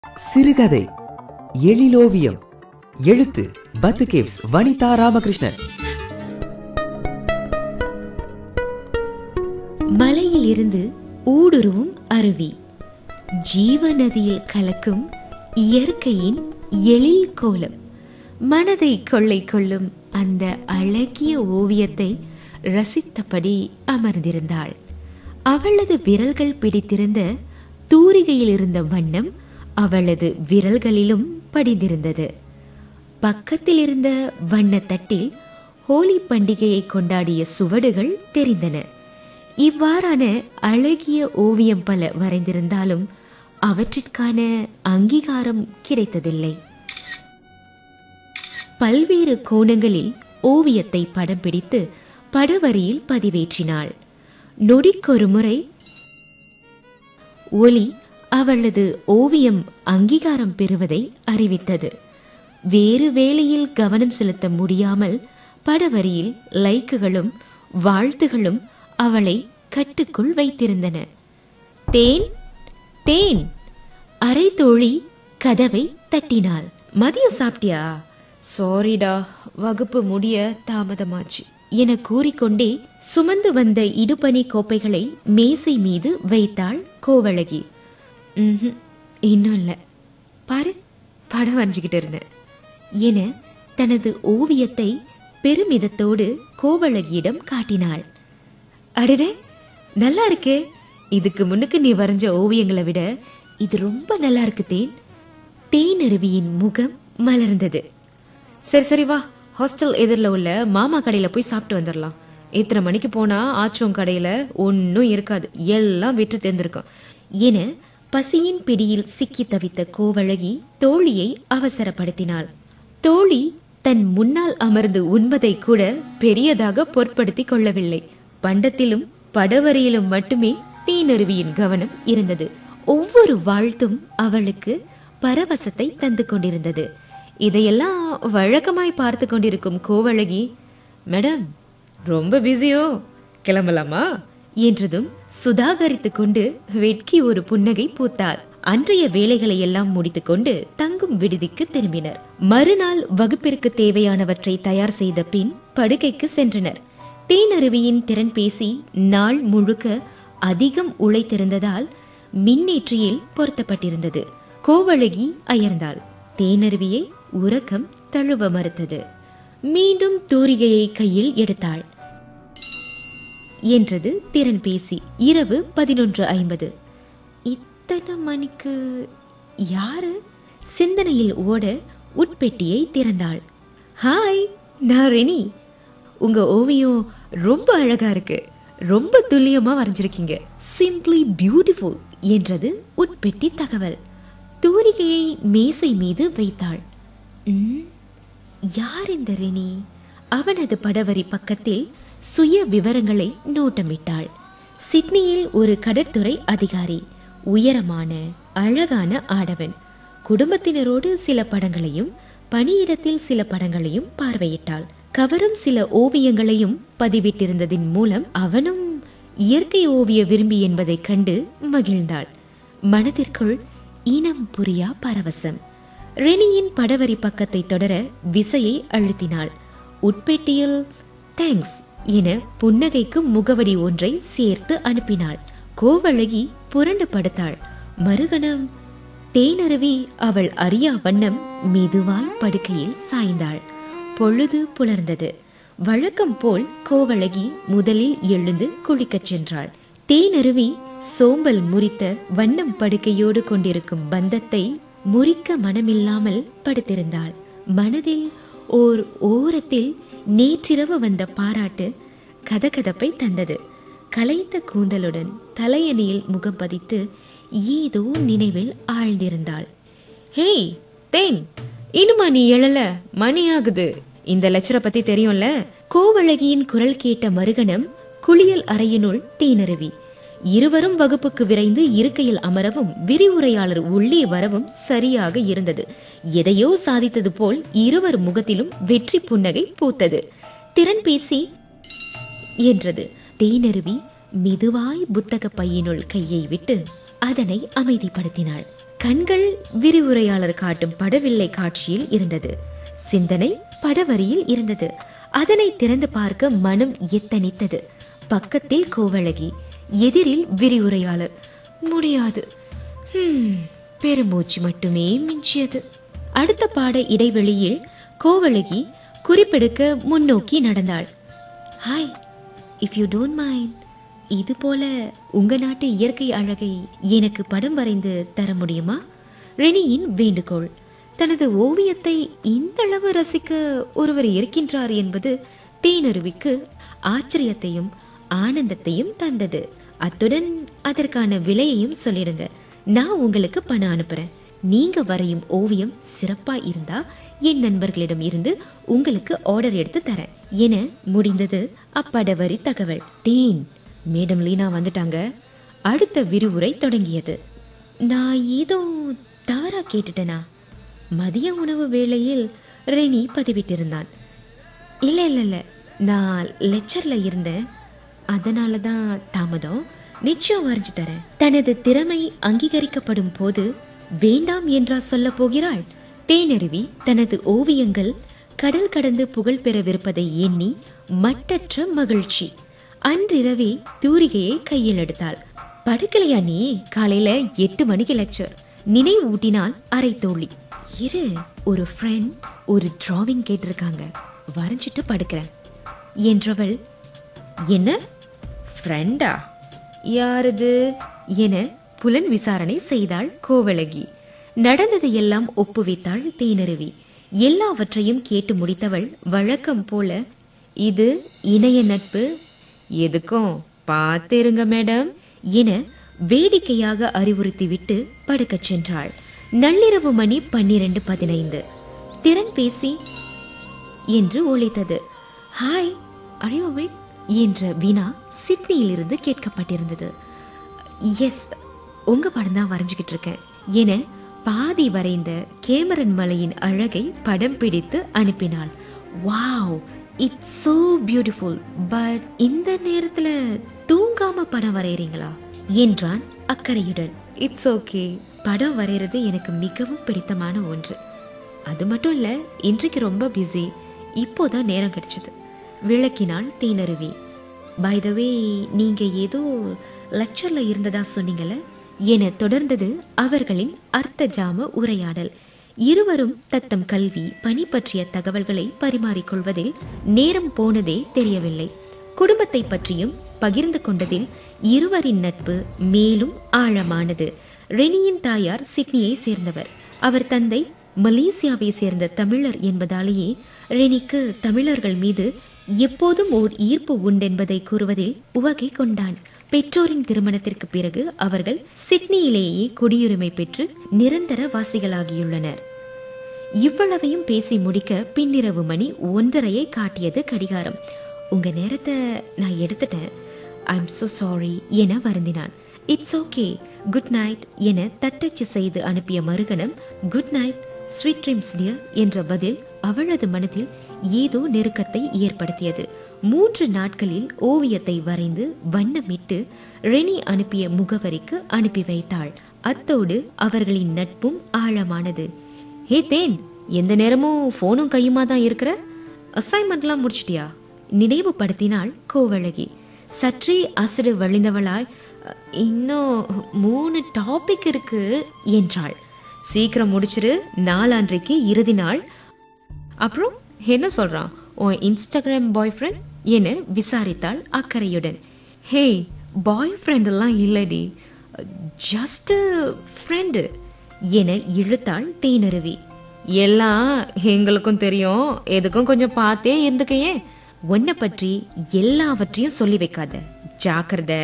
சிறுகதை எழிலோவியம் எழுத்து பத்து கேவ்ஸ் வனிதா ராமகிருஷ்ணன் மலையில் இருந்து ஊடுருவும் அருவி ஜீவநதியில் கலக்கும் இயற்கையின் எழில் கோலம் மனதை கொள்ளை கொள்ளும் அந்த அழகிய ஓவியத்தை ரசித்தபடி அமர்ந்திருந்தாள் அவளது விரல்கள் பிடித்திருந்த தூரிகையில் இருந்த வண்ணம் அவளது விரல்களிலும் படிந்திருந்தது பக்கத்தில் இருந்த வண்ணத்தட்டில் ஹோலி பண்டிகையை கொண்டாடிய சுவடுகள் தெரிந்தன இவ்வாறான அழகிய ஓவியம் பல வரைந்திருந்தாலும் அவற்றிற்கான அங்கீகாரம் கிடைத்ததில்லை பல்வேறு கோணங்களில் ஓவியத்தை படம் பிடித்து படவரியில் பதிவேற்றினாள் நொடிக்கொரு முறை ஒலி அவளது ஓவியம் அங்கீகாரம் பெறுவதை அறிவித்தது வேறு வேளையில் கவனம் செலுத்த முடியாமல் படவரியில் லைக்குகளும் வாழ்த்துகளும் அவளை கட்டுக்குள் வைத்திருந்தன தேன் தேன் அரை தோழி கதவை தட்டினாள் மதியம் சாப்பிட்டியா சாரிடா வகுப்பு முடிய தாமதமாச்சு என கூறிக்கொண்டே சுமந்து வந்த இடுபனி கோப்பைகளை மேசை மீது வைத்தாள் கோவழகி ம்ஹும், இன்னும் இல்லை பாரு படம் வரைஞ்சுக்கிட்டு இருந்தேன் என தனது ஓவியத்தை பெருமிதத்தோடு கோவழகியிடம் காட்டினாள் அடடே நல்லா இருக்கே இதுக்கு முன்னுக்கு நீ வரைஞ்ச ஓவியங்களை விட இது ரொம்ப நல்லா இருக்கு தேன் தேனருவியின் முகம் மலர்ந்தது சரி சரி வா ஹாஸ்டல் எதிரில் உள்ள மாமா கடையில் போய் சாப்பிட்டு வந்துடலாம் இத்தனை மணிக்கு போனா ஆச்சோம் கடையில் ஒன்றும் இருக்காது எல்லாம் விற்று தேர்ந்திருக்கும் என பசியின் பிடியில் சிக்கி தவித்த கோவழகி தோழியை அவசரப்படுத்தினாள் தோழி தன் முன்னால் அமர்ந்து உண்பதை கூட பெரியதாக பொருட்படுத்தி கொள்ளவில்லை பண்டத்திலும் படவரியிலும் மட்டுமே தீனருவியின் கவனம் இருந்தது ஒவ்வொரு வாழ்த்தும் அவளுக்கு பரவசத்தை தந்து கொண்டிருந்தது இதையெல்லாம் வழக்கமாய் பார்த்து கொண்டிருக்கும் கோவழகி மேடம் ரொம்ப பிஸியோ கிளம்பலாமா என்றதும் சுதாகரித்துக் கொண்டு வெட்கி ஒரு புன்னகை பூத்தாள் அன்றைய வேலைகளை எல்லாம் முடித்துக்கொண்டு தங்கும் விடுதிக்கு திரும்பினர் மறுநாள் வகுப்பிற்கு தேவையானவற்றை தயார் செய்த பின் படுக்கைக்கு சென்றனர் தேனருவியின் திறன் பேசி நாள் முழுக்க அதிகம் உழைத்திருந்ததால் மின்னேற்றியில் பொருத்தப்பட்டிருந்தது கோவழகி அயர்ந்தாள் தேனருவியை உறக்கம் தழுவ மறுத்தது மீண்டும் தூரிகையை கையில் எடுத்தாள் என்றது திறன் பேசி இரவு பதினொன்று ஐம்பது இத்தனை மணிக்கு யாரு சிந்தனையில் ஓட உட்பெட்டியை திறந்தாள் ஹாய் நான் ரெனி உங்க ஓவியம் ரொம்ப அழகா இருக்கு ரொம்ப துல்லியமா வரைஞ்சிருக்கீங்க சிம்பிளி பியூட்டிஃபுல் என்றது உட்பெட்டி தகவல் தூரிகையை மேசை மீது வைத்தாள் "ம், யார் இந்த ரெனி அவனது படவரி பக்கத்தில் சுய விவரங்களை நோட்டமிட்டாள் சிட்னியில் ஒரு கடற்துறை அதிகாரி உயரமான அழகான ஆடவன் குடும்பத்தினரோடு சில படங்களையும் பணியிடத்தில் சில படங்களையும் பார்வையிட்டாள் கவரும் சில ஓவியங்களையும் பதிவிட்டிருந்ததின் மூலம் அவனும் இயற்கை ஓவிய விரும்பி என்பதைக் கண்டு மகிழ்ந்தாள் மனதிற்குள் இனம் புரியா பரவசம் ரெனியின் படவரி பக்கத்தை தொடர விசையை அழுத்தினாள் உட்பெட்டியில் தேங்க்ஸ் என புன்னகைக்கும் முகவடி ஒன்றை சேர்த்து அனுப்பினாள் கோவழகி புரண்டு படுத்தாள் மறுகணம் தேனருவி அவள் அறியா வண்ணம் மெதுவாய் படுக்கையில் சாய்ந்தாள் பொழுது புலர்ந்தது வழக்கம் போல் கோவழகி முதலில் எழுந்து குளிக்கச் சென்றாள் தேனருவி சோம்பல் முறித்த வண்ணம் படுக்கையோடு கொண்டிருக்கும் பந்தத்தை முறிக்க மனமில்லாமல் படுத்திருந்தாள் மனதில் ஓர் ஓரத்தில் நேற்றிரவு வந்த பாராட்டு கதகதப்பை தந்தது கலைந்த கூந்தலுடன் தலையணியில் முகம் பதித்து ஏதோ நினைவில் ஆழ்ந்திருந்தாள் ஹேய் தேன் இனிமா நீ எழல மணி ஆகுது இந்த லெக்சரை பத்தி தெரியும்ல கோவழகியின் குரல் கேட்ட மறுகணம் குளியல் அறையினுள் தேனருவி இருவரும் வகுப்புக்கு விரைந்து இருக்கையில் அமரவும் விரிவுரையாளர் உள்ளே வரவும் சரியாக இருந்தது எதையோ சாதித்தது போல் இருவர் முகத்திலும் வெற்றி புன்னகை பூத்தது திறன் பேசி என்றது தேனருவி மெதுவாய் புத்தக பையினுள் கையை விட்டு அதனை அமைதிப்படுத்தினாள் கண்கள் விரிவுரையாளர் காட்டும் படவில்லை காட்சியில் இருந்தது சிந்தனை படவரியில் இருந்தது அதனை திறந்து பார்க்க மனம் எத்தனித்தது பக்கத்தில் கோவழகி எதிரில் விரிவுரையாளர் முடியாது ஹம், பெருமூச்சு மட்டுமே மிஞ்சியது அடுத்த பாட இடைவெளியில் கோவழகி குறிப்பெடுக்க முன்னோக்கி நடந்தாள் hi if you don't mind இது போல உங்க நாட்டு இயற்கை அழகை எனக்கு படம் வரைந்து தர முடியுமா ரெனியின் வேண்டுகோள் தனது ஓவியத்தை இந்த அளவு ரசிக்க ஒருவர் இருக்கின்றார் என்பது தேனருவிக்கு ஆச்சரியத்தையும் ஆனந்தத்தையும் தந்தது அத்துடன் அதற்கான விலையையும் சொல்லிடுங்க நான் உங்களுக்கு பணம் அனுப்புறேன் நீங்க வரையும் ஓவியம் சிறப்பா இருந்தா என் நண்பர்களிடம் இருந்து உங்களுக்கு ஆர்டர் எடுத்து தரேன் என முடிந்தது அப்படவரி தகவல் தேன் மேடம் லீனா வந்துட்டாங்க அடுத்த விரிவுரை தொடங்கியது நான் ஏதோ தவறா கேட்டுட்டேனா மதிய உணவு வேளையில் ரெனி பதிவிட்டிருந்தான் இல்லை இல்லை இல்லை நான் லெக்சரில் இருந்தேன் அதனால தான் தாமதம் நிச்சயம் வரைஞ்சு தரேன் தனது திறமை அங்கீகரிக்கப்படும் போது வேண்டாம் என்றா சொல்ல போகிறாள் தேனருவி தனது ஓவியங்கள் கடல் கடந்து புகழ் பெறவிருப்பதை எண்ணி மட்டற்ற மகிழ்ச்சி அன்றிரவே தூரிகையை கையில் எடுத்தாள் படுக்கலையா நீ காலையில எட்டு மணிக்கு லெக்சர் நினைவு ஊட்டினால் அரை தோழி இரு ஒரு ஃப்ரெண்ட் ஒரு டிராவிங் கேட்டிருக்காங்க வரைஞ்சிட்டு படுக்கிறேன் என்றவள் என்ன ஃப்ரெண்டா யாரது என புலன் விசாரணை செய்தாள் கோவலகி நடந்ததை எல்லாம் ஒப்புவித்தாள் தேனருவி எல்லாவற்றையும் கேட்டு முடித்தவள் வழக்கம் போல இது இணைய நட்பு எதுக்கும் பார்த்து இருங்க மேடம் என வேடிக்கையாக அறிவுறுத்திவிட்டு படுக்கச் சென்றாள் நள்ளிரவு மணி பன்னிரண்டு பதினைந்து திறன் பேசி என்று ஒலித்தது ஹாய் அரியோவே என்ற வினா சிட்னியிலிருந்து கேட்கப்பட்டிருந்தது எஸ் உங்க படம் தான் வரைஞ்சுக்கிட்டு இருக்கேன் என பாதி வரைந்த கேமரன் மலையின் அழகை படம் பிடித்து அனுப்பினாள் wow it's so beautiful but இந்த நேரத்துல தூங்காம படம் வரைகிறீங்களா என்றான் அக்கறையுடன் இட்ஸ் ஓகே படம் வரைகிறது எனக்கு மிகவும் பிடித்தமான ஒன்று அது மட்டும் இல்ல இன்றைக்கு ரொம்ப பிஸி இப்போதான் நேரம் கிடைச்சது விளக்கினாள் தேனருவி பை த வே நீங்க ஏதோ லெக்சர்ல இருந்ததா சொன்னீங்கல்ல என தொடர்ந்தது அவர்களின் அர்த்த ஜாம உரையாடல் இருவரும் தத்தம் கல்வி பணி பற்றிய தகவல்களை பரிமாறிக்கொள்வதில் நேரம் போனதே தெரியவில்லை குடும்பத்தை பற்றியும் பகிர்ந்து கொண்டதில் இருவரின் நட்பு மேலும் ஆழமானது ரெனியின் தாயார் சிட்னியை சேர்ந்தவர் அவர் தந்தை மலேசியாவை சேர்ந்த தமிழர் என்பதாலேயே ரெனிக்கு தமிழர்கள் மீது எப்போதும் ஓர் ஈர்ப்பு உண்டென்பதை கூறுவதில் உவகை கொண்டான் பெற்றோரின் திருமணத்திற்கு பிறகு அவர்கள் சிட்னியிலேயே குடியுரிமை பெற்று நிரந்தர வாசிகளாகியுள்ளனர் இவ்வளவையும் பேசி முடிக்க பின்னிரவு மணி ஒன்றரையை காட்டியது கடிகாரம் உங்க நேரத்தை நான் எடுத்துட்டேன் ஐம் so சாரி என வருந்தினான் இட்ஸ் ஓகே குட் நைட் என தட்டச்சு செய்து அனுப்பிய மறுகணம் good night sweet dreams dear என்ற பதில் அவளது மனதில் ஏதோ நெருக்கத்தை ஏற்படுத்தியது மூன்று நாட்களில் ஓவியத்தை வரைந்து வண்ணமிட்டு ரெனி அனுப்பிய முகவரிக்கு அனுப்பி வைத்தாள் அத்தோடு அவர்களின் நட்பும் ஆழமானது ஹே தேன் எந்த நேரமும் ஃபோனும் கையுமா தான் இருக்கிற அசைன்மெண்ட்லாம் முடிச்சிட்டியா நினைவுபடுத்தினாள் கோவழகி சற்றே அசடு வழிந்தவளாய் "அ, இன்னும் மூணு டாபிக் இருக்கு என்றாள் சீக்கிரம் முடிச்சிரு நாளான்றைக்கு இறுதி நாள் அப்புறம் என்ன சொல்றான் உன் இன்ஸ்டாகிராம் பாய் ஃப்ரெண்ட் என விசாரித்தாள் அக்கறையுடன் ஹே பாய் ஃப்ரெண்டெல்லாம் இல்லடி ஜஸ்ட் ஃப்ரெண்டு என இழுத்தாள் தேனருவி எல்லாம் எங்களுக்கும் தெரியும் எதுக்கும் கொஞ்சம் பார்த்தே இருந்துக்கையே உன்னை பற்றி எல்லாவற்றையும் சொல்லி வைக்காத ஜாக்கிரதை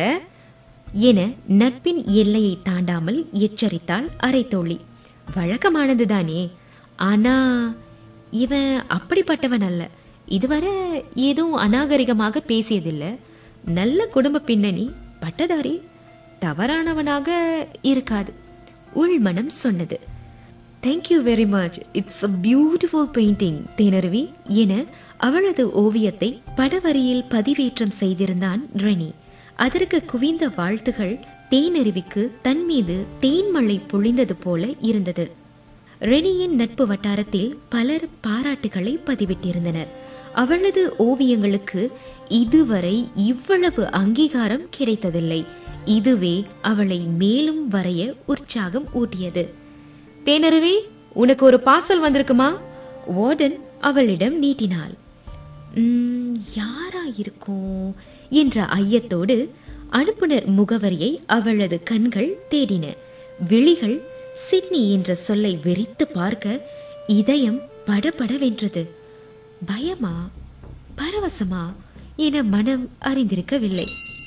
என நட்பின் எல்லையை தாண்டாமல் எச்சரித்தாள் அரைத்தோழி வழக்கமானது தானே ஆனா இவன் அப்படிப்பட்டவன் அல்ல இதுவரை ஏதும் அநாகரிகமாக பேசியதில்லை நல்ல குடும்ப பின்னணி பட்டதாரி தவறானவனாக இருக்காது உள்மனம் சொன்னது thank you very much it's a beautiful painting தேனருவி என அவளது ஓவியத்தை படவரியில் பதிவேற்றம் செய்திருந்தான் ரெனி அதற்கு குவிந்த வாழ்த்துகள் தேனருவிக்கு தன் மீது தேன்மழை பொழிந்தது போல இருந்தது ரெனியின் நட்பு வட்டாரத்தில் பலர் பாராட்டுகளை பதிவிட்டிருந்தனர் அவளது ஓவியங்களுக்கு இதுவரை இவ்வளவு அங்கீகாரம் கிடைத்ததில்லை இதுவே அவளை மேலும் வரைய உற்சாகம் ஊட்டியது தேனருவி உனக்கு ஒரு பார்சல் வந்திருக்குமா வார்டன் அவளிடம் நீட்டினாள் "ம், யாரா இருக்கும் என்ற ஐயத்தோடு அனுப்புனர் முகவரியை அவளது கண்கள் தேடின விழிகள் சிட்னி என்ற சொல்லை வெறித்து பார்க்க இதயம் படபடவென்றது பயமா பரவசமா என மனம் அறிந்திருக்கவில்லை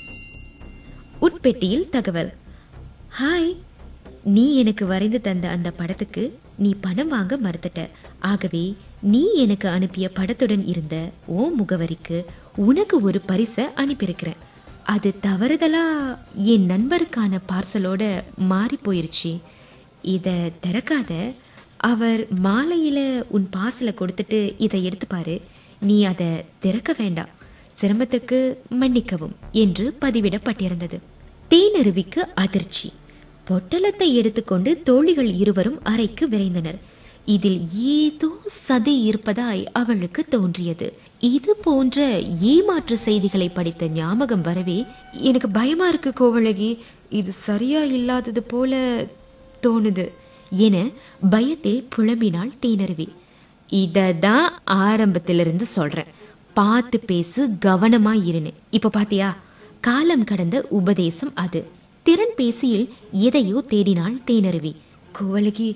உட்பெட்டியில் தகவல் ஹாய் நீ எனக்கு வரைந்து தந்த அந்த படத்துக்கு நீ பணம் வாங்க மறுத்துட்ட ஆகவே நீ எனக்கு அனுப்பிய படத்துடன் இருந்த ஓ முகவரிக்கு உனக்கு ஒரு பரிசை அனுப்பியிருக்கிறேன் அது தவறுதலா என் நண்பருக்கான பார்சலோட மாறி போயிருச்சு இதை திறக்காத அவர் மாலையில உன் பார்சலை கொடுத்துட்டு இதை எடுத்து பாரு நீ அதை திறக்க வேண்டாம் சிரமத்திற்கு மன்னிக்கவும் என்று பதிவிடப்பட்டிருந்தது தேனருவிக்கு அதிர்ச்சி பொட்டலத்தை எடுத்துக்கொண்டு தோழிகள் இருவரும் அறைக்கு விரைந்தனர் இதில் ஏதோ சதி இருப்பதாய் அவளுக்கு தோன்றியது இது போன்ற ஏமாற்று செய்திகளை படித்த ஞாபகம் வரவே எனக்கு பயமா இருக்கு கோவழகி இது சரியா இல்லாதது போல தோணுது என பயத்தில் புலம்பினாள் தேனருவி இதை தான் ஆரம்பத்திலிருந்து சொல்றேன் பார்த்து பேசு கவனமா இருன்னு இப்ப பாத்தியா காலம் கடந்த உபதேசம் அது திறன் பேசியில் எதையோ தேடினாள் தேனருவி கோவலகி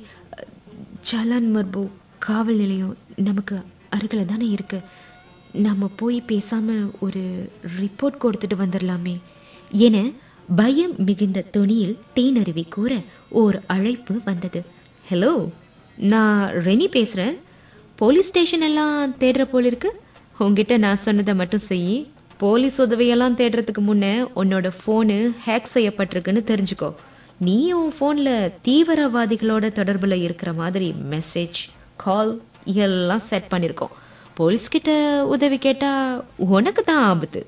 ஜலான் மர்போ காவல் நிலையம் நமக்கு அருகில் தானே இருக்கு நம்ம போய் பேசாம ஒரு ரிப்போர்ட் கொடுத்துட்டு வந்துடலாமே என பயம் மிகுந்த தொனியில் தேனருவி கூற ஓர் அழைப்பு வந்தது ஹலோ நான் ரெனி பேசுகிறேன் போலீஸ் ஸ்டேஷன் எல்லாம் தேடுற போல இருக்கு உங்ககிட்ட நான் சொன்னதை மட்டும் செய் போலீஸ் உதவியெல்லாம் தேடுறதுக்கு முன்னே உன்னோட ஃபோனு ஹேக் செய்யப்பட்டிருக்குன்னு தெரிஞ்சுக்கோ நீ உன் ஃபோனில் தீவிரவாதிகளோட தொடர்பில் இருக்கிற மாதிரி மெசேஜ் கால் எல்லாம் செட் பண்ணியிருக்கோம் போலீஸ்கிட்ட உதவி கேட்டால் உனக்கு தான் ஆபத்து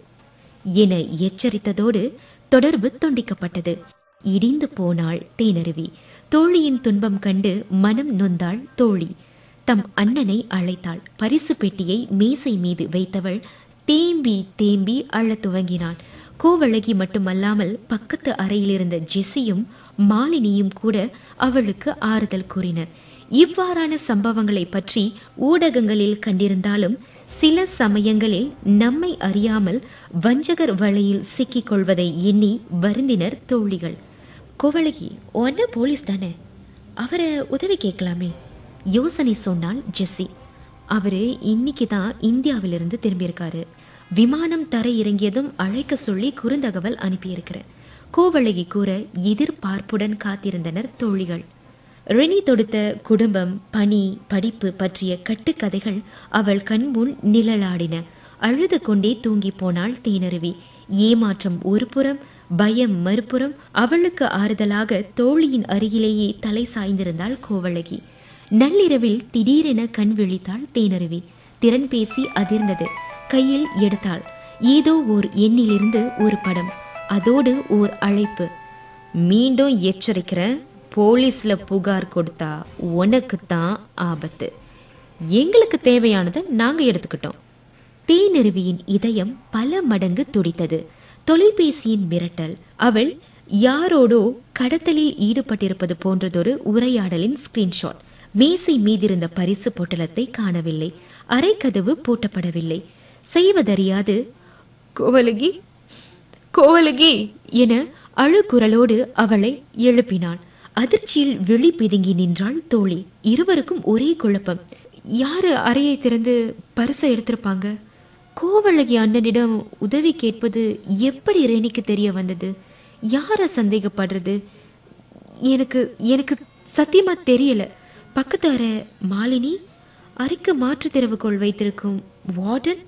என எச்சரித்ததோடு தொடர்பு துண்டிக்கப்பட்டது இடிந்து போனாள் தேனருவி தோழியின் துன்பம் கண்டு மனம் நொந்தாள் தோழி தம் அண்ணனை அழைத்தாள் பரிசு பெட்டியை மேசை மீது வைத்தவள் தேம்பி தேம்பி அழத் துவங்கினாள் கோவழகி மட்டுமல்லாமல் பக்கத்து அறையில் இருந்த ஜெஸியும் மாலினியும் கூட அவளுக்கு ஆறுதல் கூறினர் இவ்வாறான சம்பவங்களை பற்றி ஊடகங்களில் கண்டிருந்தாலும் சில சமயங்களில் நம்மை அறியாமல் வஞ்சகர் வலையில் சிக்கிக் கொள்வதை எண்ணி வருந்தினர் தோழிகள் கோவழகி ஒன்ன போலீஸ் தானே அவரை உதவி கேட்கலாமே யோசனை சொன்னாள் ஜெஸ்ஸி அவரு இன்னைக்கு தான் இந்தியாவிலிருந்து திரும்பியிருக்காரு விமானம் தர இறங்கியதும் அழைக்க சொல்லி குறுந்தகவல் அனுப்பியிருக்கிறேன் கோவழகி கூற எதிர்பார்ப்புடன் காத்திருந்தனர் தோழிகள் ரெனி தொடுத்த குடும்பம் பணி படிப்பு பற்றிய கட்டுக்கதைகள் அவள் கண்முன் நிழலாடின அழுது கொண்டே தூங்கி போனாள் தேனருவி ஏமாற்றம் ஒரு புறம் பயம் மறுபுறம் அவளுக்கு ஆறுதலாக தோழியின் அருகிலேயே தலை சாய்ந்திருந்தாள் கோவழகி நள்ளிரவில் திடீரென கண் விழித்தாள் தேனருவி திறன் பேசி அதிர்ந்தது கையில் எடுத்தாள் ஏதோ ஓர் எண்ணிலிருந்து ஒரு படம் அதோடு ஓர் அழைப்பு மீண்டும் எச்சரிக்கிறேன் போலீஸ்ல புகார் கொடுத்தா உனக்கு தான் ஆபத்து எங்களுக்கு தேவையானதை நாங்க எடுத்துக்கிட்டோம் தேனருவியின் இதயம் பல மடங்கு துடித்தது தொலைபேசியின் மிரட்டல் அவள் யாரோடோ கடத்தலில் ஈடுபட்டிருப்பது போன்றதொரு உரையாடலின் ஸ்கிரீன்ஷாட் மேசை மீதிருந்த பரிசு பொட்டலத்தை காணவில்லை அரைக்கதவு பூட்டப்படவில்லை செய்வதறியாது கோவலகி கோவலகி என அழுகுரலோடு அவளை எழுப்பினாள் அதிர்ச்சியில் விழி பிதுங்கி நின்றாள் தோழி இருவருக்கும் ஒரே குழப்பம் யாரு அறையை திறந்து பரிசை எடுத்திருப்பாங்க கோவழகி அண்ணனிடம் உதவி கேட்பது எப்படி ரேணிக்கு தெரிய வந்தது யார சந்தேகப்படுறது எனக்கு எனக்கு சத்தியமா தெரியல பக்கத்து அறை மாலினி அறைக்கு மாற்று திறவுகோள் வைத்திருக்கும் வார்டன்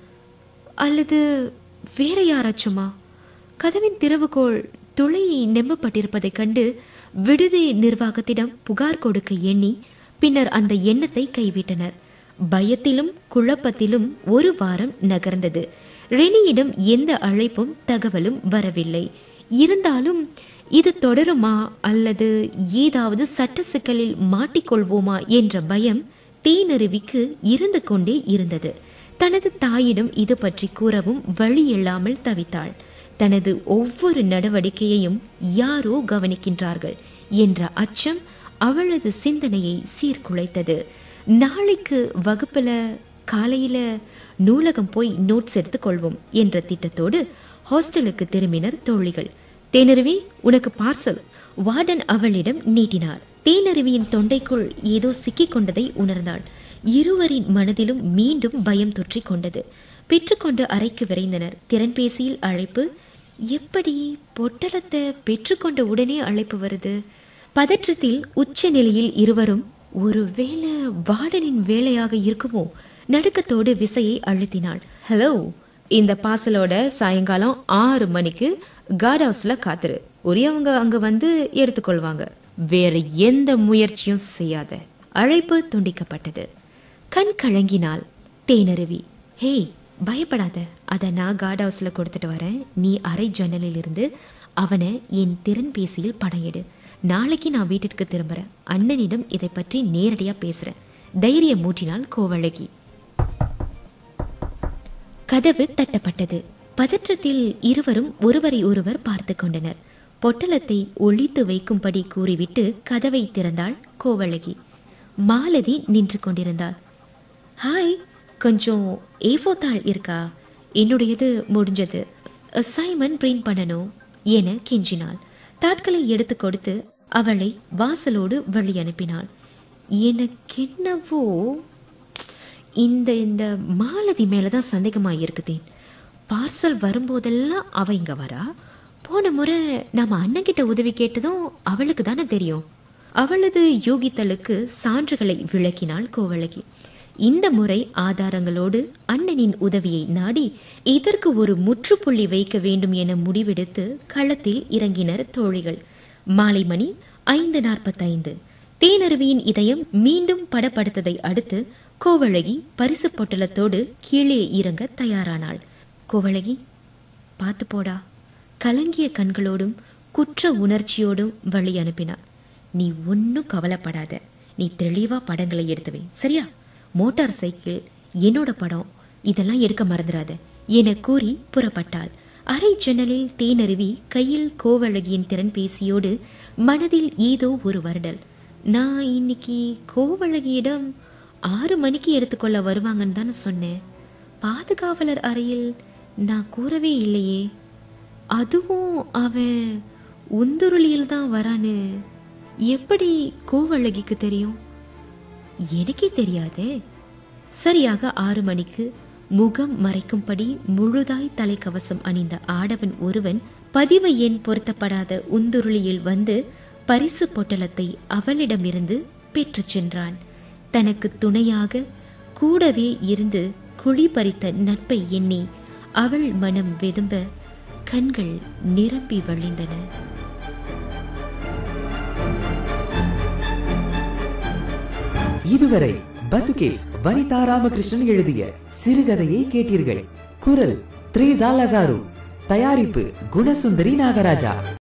அல்லது வேற யாராச்சுமா கதவின் திறவுகோள் துளை நெம்பப்பட்டிருப்பதைக் கண்டு விடுதி நிர்வாகத்திடம் புகார் கொடுக்க எண்ணி பின்னர் அந்த எண்ணத்தை கைவிட்டனர் பயத்திலும் குழப்பத்திலும் ஒரு வாரம் நகர்ந்தது ரெனியிடம் எந்த அழைப்பும் தகவலும் வரவில்லை இருந்தாலும் இது தொடருமா அல்லது ஏதாவது சட்ட சிக்கலில் மாட்டிக்கொள்வோமா என்ற பயம் தேனருவிக்கு இருந்து கொண்டே இருந்தது தனது தாயிடம் இது பற்றி கூறவும் வழி இல்லாமல் தவித்தாள் தனது ஒவ்வொரு நடவடிக்கையையும் யாரோ கவனிக்கின்றார்கள் என்ற அச்சம் அவளது சிந்தனையை சீர்குலைத்தது நாளைக்கு வகுப்புல காலையில நூலகம் போய் நோட்ஸ் எடுத்துக்கொள்வோம் என்ற திட்டத்தோடு ஹாஸ்டலுக்கு திரும்பினர் தோழிகள் தேனருவி உனக்கு பார்சல் வார்டன் அவளிடம் நீட்டினார் தேனருவியின் தொண்டைக்குள் ஏதோ சிக்கிக் கொண்டதை உணர்ந்தாள் இருவரின் மனதிலும் மீண்டும் பயம் தொற்றிக் கொண்டது பெற்றுக்கொண்டு அறைக்கு விரைந்தனர் திறன்பேசியில் அழைப்பு எப்படி பொட்டலத்தை பெற்றுக்கொண்ட உடனே அழைப்பு வருது பதற்றத்தில் உச்ச நிலையில் இருவரும் ஒருவேளை வார்டனின் வேலையாக இருக்குமோ நடுக்கத்தோடு விசையை அழுத்தினாள் ஹலோ இந்த பார்சலோட சாயங்காலம் ஆறு மணிக்கு கார்ட் ஹவுஸ்ல காத்துரு உரியவங்க அங்க வந்து எடுத்துக்கொள்வாங்க வேற எந்த முயற்சியும் செய்யாத அழைப்பு துண்டிக்கப்பட்டது கண் கலங்கினாள் தேனருவி ஹேய் பயப்படாத அதை நான் கார்ட் ஹவுஸில் கொடுத்துட்டு வரேன் நீ அரை ஜன்னலில் இருந்து அவனை என் திறன் பேசியில் படம் எடு நாளைக்கு நான் வீட்டிற்கு திரும்புகிறேன் அண்ணனிடம் இதை பற்றி நேரடியாக பேசுகிறேன் தைரியம் மூட்டினாள் கோவழகி கதவு தட்டப்பட்டது பதற்றத்தில் இருவரும் ஒருவரை ஒருவர் பார்த்து கொண்டனர் பொட்டலத்தை ஒளித்து வைக்கும்படி கூறிவிட்டு கதவை திறந்தாள் கோவழகி மாலதி நின்று கொண்டிருந்தாள் ஹாய் கொஞ்சம் ஏஃபோ தாள் இருக்கா என்னுடையது முடிஞ்சது அசைன்மெண்ட் பிரிண்ட் பண்ணணும் என கெஞ்சினாள் தாட்களை எடுத்து கொடுத்து அவளை வாசலோடு வழி அனுப்பினாள் எனக்கென்னவோ இந்த இந்த மாலதி மேலே தான் சந்தேகமாக இருக்குதேன் பார்சல் வரும்போதெல்லாம் அவ இங்க வரா போன முறை நம்ம அண்ணன்கிட்ட உதவி கேட்டதும் அவளுக்கு தானே தெரியும் அவளது யூகித்தலுக்கு சான்றுகளை விளக்கினாள் கோவழகி இந்த முறை ஆதாரங்களோடு அண்ணனின் உதவியை நாடி இதற்கு ஒரு முற்றுப்புள்ளி வைக்க வேண்டும் என முடிவெடுத்து களத்தில் இறங்கினர் தோழிகள் மாலை மணி ஐந்து நாற்பத்தைந்து தேனருவியின் இதயம் மீண்டும் படப்படுத்ததை அடுத்து கோவழகி பரிசு பொட்டலத்தோடு கீழே இறங்க தயாரானாள் கோவழகி பார்த்து போடா கலங்கிய கண்களோடும் குற்ற உணர்ச்சியோடும் வழி அனுப்பினார் நீ ஒன்றும் கவலைப்படாத நீ தெளிவா படங்களை எடுத்துவை சரியா மோட்டார் சைக்கிள் என்னோட படம் இதெல்லாம் எடுக்க மறந்துடாத என கூறி புறப்பட்டாள் அரை ஜன்னலில் தேனருவி கையில் கோவழகியின் திறன் பேசியோடு மனதில் ஏதோ ஒரு வருடல் நான் இன்னைக்கு கோவழகியிடம் ஆறு மணிக்கு எடுத்துக்கொள்ள வருவாங்கன்னு தானே சொன்னேன் பாதுகாவலர் அறையில் நான் கூறவே இல்லையே அதுவும் அவன் உந்துருளியில் தான் வரான்னு எப்படி கோவழகிக்கு தெரியும் எனக்கே தெரியாதே சரியாக ஆறு மணிக்கு முகம் மறைக்கும்படி முழுதாய் தலைக்கவசம் அணிந்த ஆடவன் ஒருவன் பதிவு எண் பொருத்தப்படாத உந்துருளியில் வந்து பரிசு பொட்டலத்தை அவளிடமிருந்து பெற்றுச் சென்றான் தனக்கு துணையாக கூடவே இருந்து குழி பறித்த நட்பை எண்ணி அவள் மனம் வெதும்ப கண்கள் நிரம்பி வழிந்தன இதுவரை பத்துகேஸ் வனிதா ராமகிருஷ்ணன் எழுதிய சிறுகதையை கேட்டீர்கள் குரல் த்ரீ தயாரிப்பு குணசுந்தரி நாகராஜா